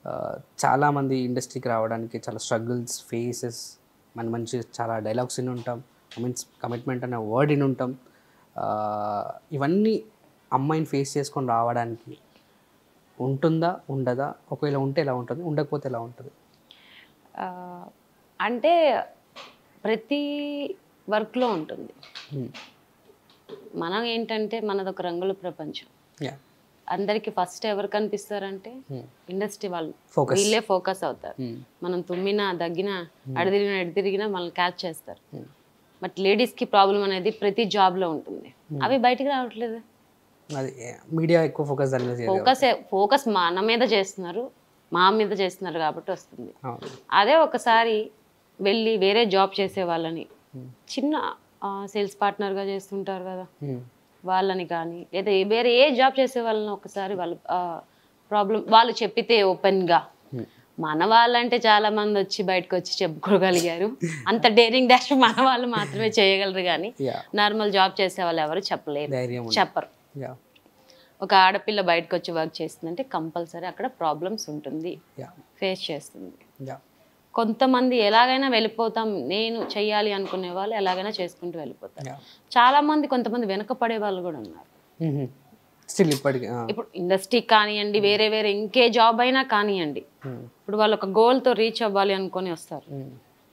చాలామంది ఇండస్ట్రీకి రావడానికి చాలా స్ట్రగుల్స్ ఫేసెస్ మన మంచి చాలా డైలాగ్స్ విని ఉంటాం కమిట్స్ కమిట్మెంట్ అనే వర్డ్ విని ఉంటాం ఆ, ఇవన్నీ అమ్మాయిని ఫేస్ చేసుకొని రావడానికి ఉంటుందా ఉండదా ఒకవేళ ఉంటే ఎలా ఉంటుంది ఉండకపోతే ఎలా ఉంటుంది ఆ, అంటే ప్రతి వర్క్లో ఉంటుంది Hmm. మనం ఏంటంటే మనది ఒక రంగుల ప్రపంచం యా అందరికి ఫస్ట్ ఎవరు కనిపిస్తారంటే Hmm. ఇండస్ట్రీ వాళ్ళు Focus. వీళ్ళే ఫోకస్ అవుతారు Hmm. మనం తుమ్మినా దగ్గినా అడిదిరిగినా ఎడిదిరిగినా మనల్ని క్యాచ్ చేస్తారు Hmm. బట్ లేడీస్కి ప్రాబ్లం అనేది ప్రతి జాబ్లో ఉంటుంది అవి బయటికి రావట్లేదు అది మీడియా ఎక్కువ ఫోకస్ దాని మీద చేయదు ఫోకస్ ఫోకస్ మన మీద చేస్తున్నారు మా మీద చేస్తున్నారు కాబట్టి వస్తుంది అవును. అదే ఒకసారి వెళ్ళి వేరే జాబ్ చేసే వాళ్ళని చిన్న సేల్స్ పార్ట్నర్గా చేస్తుంటారు కదా Hmm. వాళ్ళని కానీ లేదా ఏ- వేరే ఏ జాబ్ చేసే వాళ్ళని ఒకసారి వాళ్ళు ప్రాబ్లం వాళ్ళు చెప్పితే ఓపెన్గా Hmm. మన వాళ్ళంటే చాలా మంది వచ్చి బయటకు వచ్చి చెప్పుకోగలిగారు అంత డేరింగ్ డాష్ మన వాళ్ళు మాత్రమే చేయగలరు కానీ యా నార్మల్ జాబ్ చేసే వాళ్ళు ఎవరు చెప్పలేరు ధైర్యం ఉంది. చెప్పరు యా ఒక ఆడపిల్ల బయటకు వచ్చి వర్క్ చేస్తుందంటే కంపల్సరీ అక్కడ ప్రాబ్లమ్స్ ఉంటుంది యా ఫేస్ చేస్తుంది యా కొంతమంది ఎలాగైనా వెళ్ళిపోతాం నేను చెయ్యాలి అనుకునే వాళ్ళు ఎలాగైనా చేసుకుంటూ వెళ్ళిపోతారు యా చాలా మంది కొంతమంది వెనకపడే వాళ్ళు కూడా ఉన్నారు స్టిల్ ఇప్పటికి ఆ. ఇప్పుడు ఇండస్ట్రీ కానివ్వండి వేరే వేరే ఇంకే జాబ్ అయినా కానివ్వండి Hmm. ఇప్పుడు వాళ్ళు ఒక గోల్తో రీచ్ అవ్వాలి అనుకొని వస్తారు Hmm.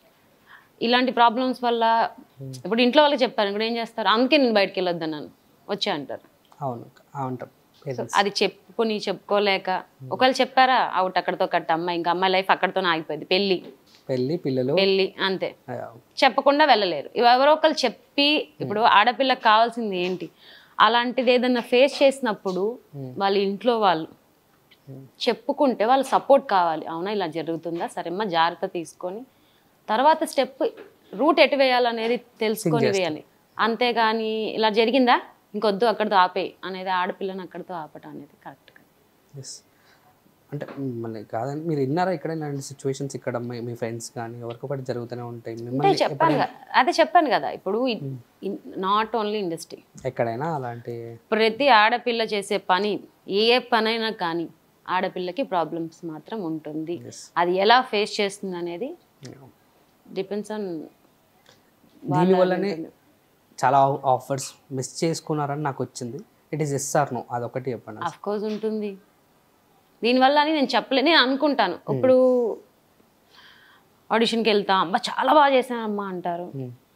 ఇలాంటి ప్రాబ్లమ్స్ వల్ల ఇప్పుడు ఇంట్లో వాళ్ళకి చెప్తారు ఇప్పుడు ఏం చేస్తారు అందుకే నేను బయటకు వెళ్ళొద్దు నన్ను వచ్చే అంటారు అవును ఆ ఉంటాం Parents. అది చెప్పుకొని చెప్పుకోలేక ఒకవేళ చెప్పారా అవుట్ అక్కడతో కట్ట అమ్మాయి ఇంకా అమ్మాయి లైఫ్ అక్కడతోనే ఆగిపోయింది పెళ్ళి పెళ్ళి పిల్లలు పెళ్ళి అంతే ఆ, చెప్పకుండా వెళ్ళలేరు ఇవి ఎవరో ఒకరు చెప్పి ఇప్పుడు ఆడపిల్లకి కావాల్సింది ఏంటి అలాంటిది ఏదన్నా ఫేస్ చేసినప్పుడు వాళ్ళ ఇంట్లో వాళ్ళు చెప్పుకుంటే వాళ్ళ సపోర్ట్ కావాలి అవునా ఇలా జరుగుతుందా సరేమ్మా జాగ్రత్త తీసుకొని తర్వాత స్టెప్ రూట్ ఎటు వేయాలనేది తెలుసుకొని వేయాలి అంతేగాని ఇలా జరిగిందా ఇంకొద్దు అక్కడితో ఆపే అనేది ఆడపిల్లని అక్కడితో ఆపటం అనేది కరెక్ట్ yes. అంటే మళ్ళీ కాదని మీరు విన్నారా ఇక్కడ ఇలాంటి సిచ్యువేషన్స్ ఇక్కడ మీ మీ ఫ్రెండ్స్ కానీ ఎవరికొకటి జరుగుతూనే ఉంటాయి అంటే మిమ్మల్ని చెప్పాను కదా అదే చెప్పాను కదా ఇప్పుడు నాట్ ఓన్లీ ఇండస్ట్రీ ఎక్కడైనా అలాంటి ప్రతి ఆడపిల్ల చేసే పని ఏ పనైనా కానీ ఆడపిల్లకి ప్రాబ్లమ్స్ మాత్రం ఉంటుంది Yes. అది ఎలా ఫేస్ చేస్తుంది అనేది డిపెండ్స్ ఆన్ దీనివల్లనే చాలా ఆఫర్స్ మిస్ చేసుకున్నారని నాకు వచ్చింది it is yes or no అదొకటి చెప్పండి అఫ్ కోర్స్ ఉంటుంది దీనివల్ల అని నేను చెప్పలే నేను అనుకుంటాను ఇప్పుడు ఆడిషన్కి వెళ్తాం అబ్బా చాలా బాగా చేశానమ్మా అంటారు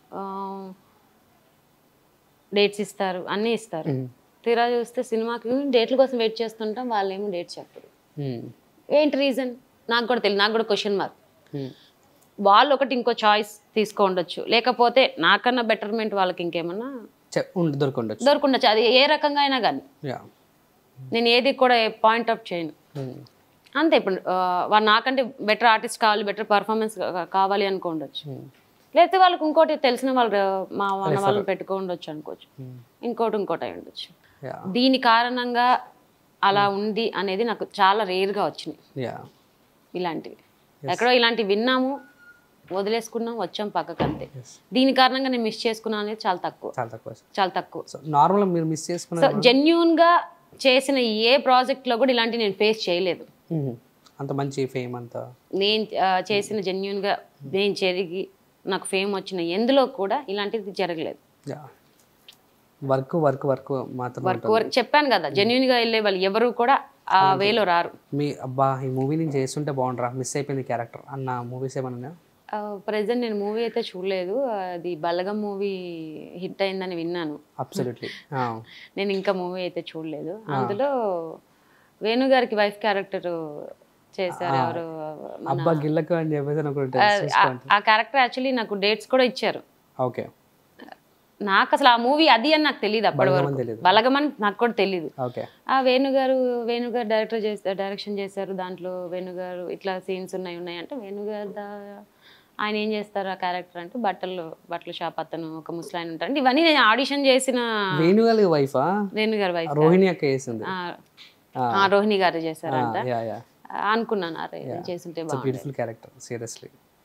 డేట్స్ ఇస్తారు అన్నీ ఇస్తారు తీరా చూస్తే సినిమాకి డేట్ల కోసం వెయిట్ చేస్తుంటాం వాళ్ళేమో డేట్స్ చెప్పరు ఏంటి రీజన్ నాకు కూడా తెలియదు నాకు కూడా క్వశ్చన్ మార్క్ వాళ్ళు ఒకటి ఇంకో చాయిస్ తీసుకో ఉండొచ్చు లేకపోతే నాకన్నా బెటర్మెంట్ వాళ్ళకి ఇంకేమన్నా ఉండి దొరకుండొచ్చు దొరుకుండొచ్చు అది ఏ రకంగా అయినా కానీ యా నేను ఏది కూడా పాయింట్ అవుట్ చేయను అంతే ఇప్పుడు ఆ, వాళ్ళు నాకంటే బెటర్ ఆర్టిస్ట్ కావాలి బెటర్ పర్ఫార్మెన్స్ కావాలి అనుకోండొచ్చు లేకపోతే వాళ్ళకి ఇంకోటి తెలిసిన వాళ్ళు మా వాళ్ళ వాళ్ళని పెట్టుకోండొచ్చు అనుకోవచ్చు ఇంకోటి ఇంకోటి అయి ఉండొచ్చు యా దీని కారణంగా అలా ఉంది అనేది నాకు చాలా రేర్గా వచ్చినాయి యా ఇలాంటివి ఎక్కడో ఇలాంటివి విన్నాము వదిలేసుకున్నాం వచ్చాం పక్కకు అంతే దీని కారణంగా నేను మిస్ చేసుకున్నాను అనేది చాలా తక్కువ చాలా తక్కువ చాలా తక్కువ సో నార్మల్గా మీరు మిస్ చేసుకున్న సో జెన్యున్గా చేసిన ఏ ప్రాజెక్ట్లో కూడా ఇలాంటి నేను ఫేస్ చేయలేదు మ్మ్. అంత మంచి ఫేమ్ అంతా నేను ఆ, చేసిన జెన్యున్గా నేను జరిగి నాకు ఫేమ్ వచ్చిన ఎందులో కూడా ఇలాంటిది జరగలేదు యా వర్క్ వర్క్ వర్క్ మాత్రం వర్క్ వర్క్ చెప్పాను కదా జెన్యున్గా వెళ్ళే వాళ్ళు ఎవరు కూడా ఆ వేలో రారు మీ అబ్బా ఈ మూవీ నేను చేస్తుంటే బాగుండరా మిస్ అయిపోయింది క్యారెక్టర్ అన్న మూవీస్ ఏమన్నా ఉన్నాయా? ప్రజెంట్ నేను మూవీ అయితే చూడలేదు అది బలగం మూవీ హిట్ అయిందని విన్నాను అబ్సల్యూట్లీ నేను ఇంకా మూవీ అయితే చూడలేదు అందులో వేణు గారికి వైఫ్ క్యారెక్టర్ చేశారు ఎవరు అబ్బా గిల్లకు అని చెప్పేసి నాకు ఆ- ఆ క్యారెక్టర్ యాక్చువల్లీ నాకు డేట్స్ కూడా ఇచ్చారు ఓకే నాకు అసలు ఆ మూవీ అది అని నాకు తెలియదు అప్పటి వరకు తెలీదు. బలగమని నాకు కూడా తెలియదు ఓకే ఆ వేణుగారు వేణుగారు డైరెక్టర్ చేస్తారు డైరెక్షన్ చేశారు దాంట్లో వేణుగారు ఇట్లా సీన్స్ ఉన్నాయి ఉన్నాయి అంటే వేణుగారు దా ఆయన ఏం చేస్తారు ఆ క్యారెక్టర్ అంటే బట్టలు బట్టల షాప్ అతను ఒక ముస్లాయన్ ఉంటారు అంటే ఇవన్నీ నేను ఆడిషన్ చేసిన వేణుగాలి వైఫా వేణుగారి వైఫ్ రోహిణి అక్క వేసింది రోహిణి గారు చేశారంట యా యా అనుకున్నాను అరే చేస్తుంటే బాగుంది బ్యూటిఫుల్ క్యారెక్టర్ సీరియస్లీ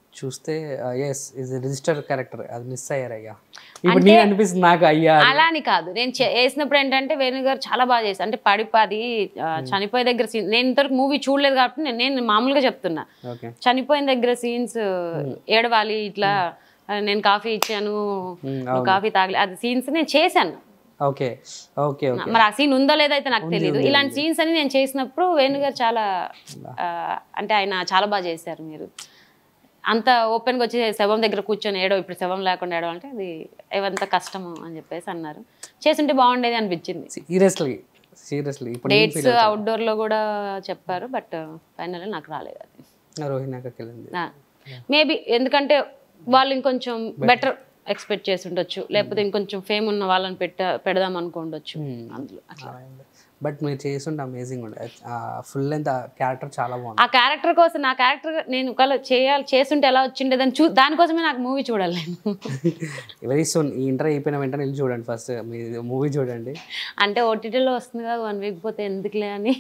చూస్తే ఎస్ ఇది రిజిస్టర్ క్యారెక్టర్ అది మిస్ అయ్యారు అయ్యా ఇప్పుడు నేను అనిపిస్తుంది నాకు అయ్యా అలా అని కాదు నేను చే- వేసినప్పుడు ఏంటంటే వేణు గారు చాలా బాగా చేశారు అంటే పడిపోది చనిపోయే దగ్గర scene- నేను ఇంతవరకు మూవీ చూడలేదు కాబట్టి నేను- నేను మామూలుగా చెప్తున్నా ఓకే చనిపోయిన దగ్గర సీన్స్ ఏడవాలి ఇట్లా ఆ, నేను కాఫీ ఇచ్చాను నువ్వు కాఫీ తాగలే అది సీన్స్ నేను చేశాను ఓకే ఓకే ఓకే మరి ఆ సీన్ ఉందో లేదో అయితే నాకు తెలియదు ఇలాంటి సీన్స్ అని నేను చేసినప్పుడు వేణు గారు చాలా ఆ, అంటే ఆయన చాలా బాగా చేశారు మీరు అంత ఓపెన్గా వచ్చి శవం దగ్గర కూర్చొని ఏడో ఇప్పుడు శవం లేకుండా ఏడో అంటే అది ఏవంత కష్టము అని చెప్పేసి అన్నారు చేస్తుంటే బాగుండేది అనిపించింది సీరియస్లీ సీరియస్లీ ఇప్పుడు నేను డేట్స్ అవుట్డోర్ లో కూడా చెప్పారు బట్ ఫైనల్ నాకు రాలేదు అది feel- రోహిణి అక్కకి వెళ్ళింది మేబీ ఎందుకంటే వాళ్ళు ఇంకొంచెం బెటర్ ఎక్స్పెక్ట్ చేసి ఉండొచ్చు లేకపోతే ఇంకొంచెం ఫేమ్ ఉన్న వాళ్ళని పెట్ట పెడదాం అనుకోండొచ్చు అందులో అట్లా బట్ మీరు చేస్తుంటే అమేజింగ్ ఉండే ఫుల్ లెంత్ క్యారెక్టర్ చాలా బాగుంది ఆ క్యారెక్టర్ కోసం నా క్యారెక్టర్ నేను ఒకవేళ చేయాలి చేస్తుంటే ఎలా వచ్చిండేదని చూ దానికోసమే నాకు మూవీ చూడాలి నేను వెరీ సూన్ ఈ ఇంటర్ అయిపోయిన వెంటనే వెళ్ళి చూడండి ఫస్ట్ మీ మూవీ చూడండి అంటే ఓటీటీలో వస్తుంది కదా వన్ వీక్ పోతే ఎందుకులే అని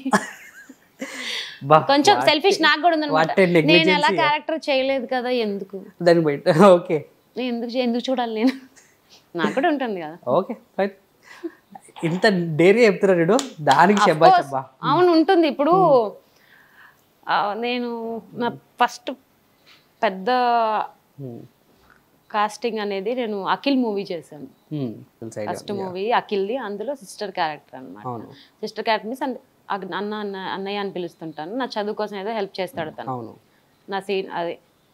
బా కొంచెం సెల్ఫిష్ నాకు కూడా ఉందన్నమాట what a negligence నేను ఎలా క్యారెక్టర్ చేయలేదు కదా ఎందుకు దాన్ని బయట ఓకే నేను ఎందుకు చే- ఎందుకు చూడాలి నేను నాకు కూడా ఉంటుంది కదా ఓకే ఫైన్ ఇంత డేరీ చెప్తున్నారు వీడు దానికి చెప్పా చెప్పా అవును ఉంటుంది ఇప్పుడు ఆ, నేను నా ఫస్ట్ పెద్ద కాస్టింగ్ అనేది నేను అఖిల్ మూవీ చేశాను తెలుసు idea. ఫస్ట్ మూవీ అఖిల్ది అందులో సిస్టర్ క్యారెక్టర్ అన్నమాట అవును సిస్టర్ క్యారెక్టర్ మీన్స్ అన్న అన్న అన్నయ్య అని పిలుస్తుంటాను నా చదువు కోసం ఏదో హెల్ప్ చేస్తాడు తను అవును నా సీన్ అదే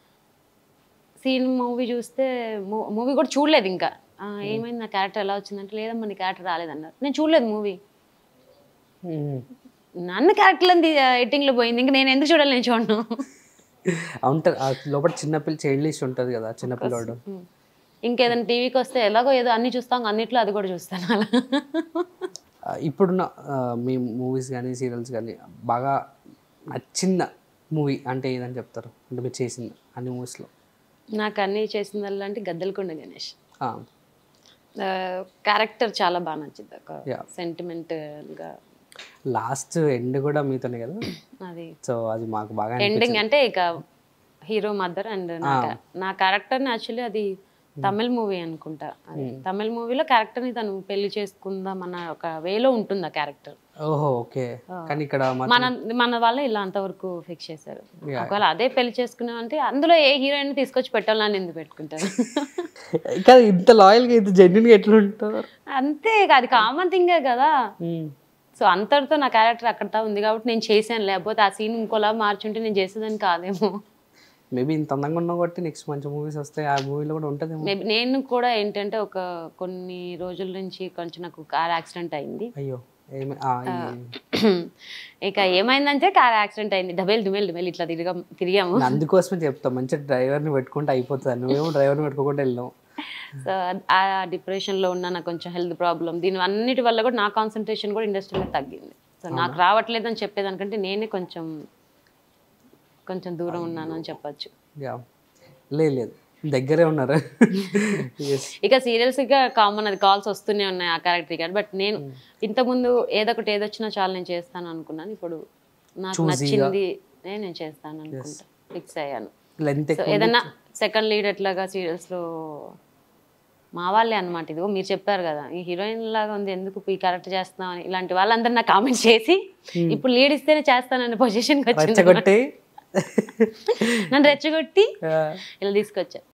సీన్ మూవీ చూస్తే మూవీ కూడా చూడలేదు ఇంకా ఆ, ఏమైంది నా క్యారెక్టర్ ఎలా వచ్చిందంటే లేదమ్మా నీ క్యారెక్టర్ రాలేదన్నారు నేను చూడలేదు మూవీ Hmm. నన్ను క్యారెక్టర్ ఎడిటింగ్ లో పోయింది ఇంకా నేను ఎందుకు చూడాలి నేను చూడను ఉంటుంది ఆ లోపల చిన్నపిల్ల చైల్డ్ ఉంటుంది కదా చిన్నపిల్లోడు ఇంకేదైనా టీవీకి వస్తే ఎలాగో ఏదో అన్ని చూస్తాం అన్నిట్లో అది కూడా చూస్తాను అలా ఆ, ఇప్పుడున్న ఆ, మీ మూవీస్ కానీ సీరియల్స్ కానీ బాగా నచ్చిన మూవీ అంటే ఏదని చెప్తారు అంటే మీరు చేసింది అన్ని మూవీస్లో నాకు అన్ని చేసిందల్లా అంటే గద్దెలకొండ గణేష్ క్యారెక్టర్ చాలా బాగా నచ్చింది ఒక Yeah. సెంటిమెంటల్గా లాస్ట్ ఎండ్ కూడా మీతోనే కదా అది సో అది మాకు బాగా ఎండింగ్ అంటే ఇక హీరో మదర్ అండ్ నా ca- నా క్యారెక్టర్ యాక్చువల్లీ అది తమిళ్ మూవీ అనుకుంటా అది తమిళ్ మూవీలో క్యారెక్టర్ని తను పెళ్లి చేసుకుందాం అన్న ఒక వేలో ఉంటుంది ఆ క్యారెక్టర్ ఓహో ఓకే కానీ ఇక్కడ మాత్రం మన మన వాళ్ళే ఇలా అంతవరకు ఫిక్స్ చేశారు ఒకవేళ అదే పెళ్లి చేసుకున్నాం అంటే అందులో ఏ హీరోయిన్ తీసుకొచ్చి పెట్టాలని ఎందుకు పెట్టుకుంటారు కానీ ఇంత లాయల్గా ఇంత జెన్యున్గా ఎట్లా ఉంటారు అంతే ఇక అది కామన్ థింగే కదా సో అంతటితో నా క్యారెక్టర్ అక్కడ ఉంది కాబట్టి నేను చేశాను లేకపోతే ఆ సీన్ ఇంకోలా మార్చుంటే నేను చేసేదాన్ని కాదేమో మేబీ ఇంత అందంగా ఉన్నా కాబట్టి నెక్స్ట్ మంచి మూవీస్ వస్తాయి ఆ మూవీలో కూడా ఉంటుందేమో మేబీ నేను కూడా ఏంటంటే ఒక కొన్ని రోజుల నుంచి కొంచెం నాకు కార్ యాక్సిడెంట్ అయింది అయ్యో ఏమి ఆ, ఈ- ఇక ఏమైందంటే కార్ యాక్సిడెంట్ అయింది డబెల్ డుమెల్ డుమెల్ ఇట్లా తిరిగా తిరిగాము నేను అందుకోసమే చెప్తా మంచి డ్రైవర్ని పెట్టుకుంటే అయిపోతుంది నువ్వేమో డ్రైవర్ని పెట్టుకోకుండా వెళ్ళావు సో ఆ డిప్రెషన్లో ఉన్న నాకు కొంచెం హెల్త్ ప్రాబ్లం దీని అన్నిటి వల్ల కూడా నా కాన్సన్ట్రేషన్ కూడా ఇండస్ట్రీలో తగ్గింది సో నాకు రావట్లేదు అని చెప్పేదానికంటే నేనే కొంచెం కొంచెం దూరం ఉన్నాను అని చెప్పొచ్చు యా లేదు లేదు దగ్గరే ఉన్నారు ఎస్ ఇక సీరియల్స్ గా కామన్ అది కాల్స్ వస్తూనే ఉన్నాయి ఆ క్యారెక్టర్ కానీ బట్ నేను ఇంతకుముందు ఏదో ఒకటి ఏదొచ్చినా చాలు నేను చేస్తాను అనుకున్నాను ఇప్పుడు నాకు నచ్చింది నేను నేను చేస్తాను అనుకుంటా ఫిక్స్ అయ్యాను లెంత్ సో ఏదన్నా సెకండ్ లీడ్ ఎట్లాగా సీరియల్స్ లో మా వాళ్ళే అనమాట ఇదిగో మీరు చెప్పారు కదా ఈ హీరోయిన్ లాగా ఉంది ఎందుకు ఈ క్యారెక్టర్ చేస్తున్నాం అని ఇలాంటి వాళ్ళందరూ నాకు కామెంట్ చేసి ఇప్పుడు లీడ్ ఇస్తేనే చేస్తాననే పొజిషన్కి వచ్చింది రెచ్చగొట్టి నన్ను రెచ్చగొట్టి ఆ, ఇలా తీసుకొచ్చా